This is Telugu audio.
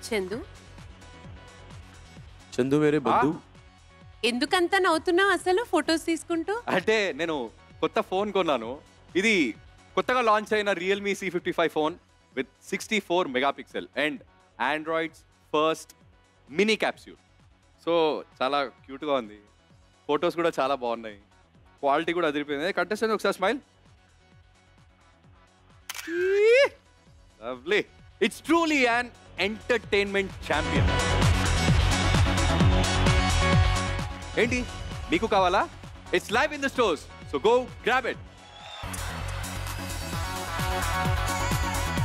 చందు చందు మేరే బంధు ఎందుకంత నవ్వుతున్నావు అసలు ఫొటోస్ తీసుకుంటూ అంటే నేను కొత్త ఫోన్ కొన్నాను ఇది కొత్తగా లాంచ్ అయిన Realme C fifty five phone with sixty four megapixel and Android's first mini capsule so చాలా క్యూట్గా ఉంది ఫొటోస్ కూడా చాలా బాగున్నాయి క్వాలిటీ కూడా అదిరిపోయింది కంటెస్టెంట్ ఒకసారి smile lovely it's truly an entertainment champion ఏంటి మీకు కావాలా it's live in the stores so go grab it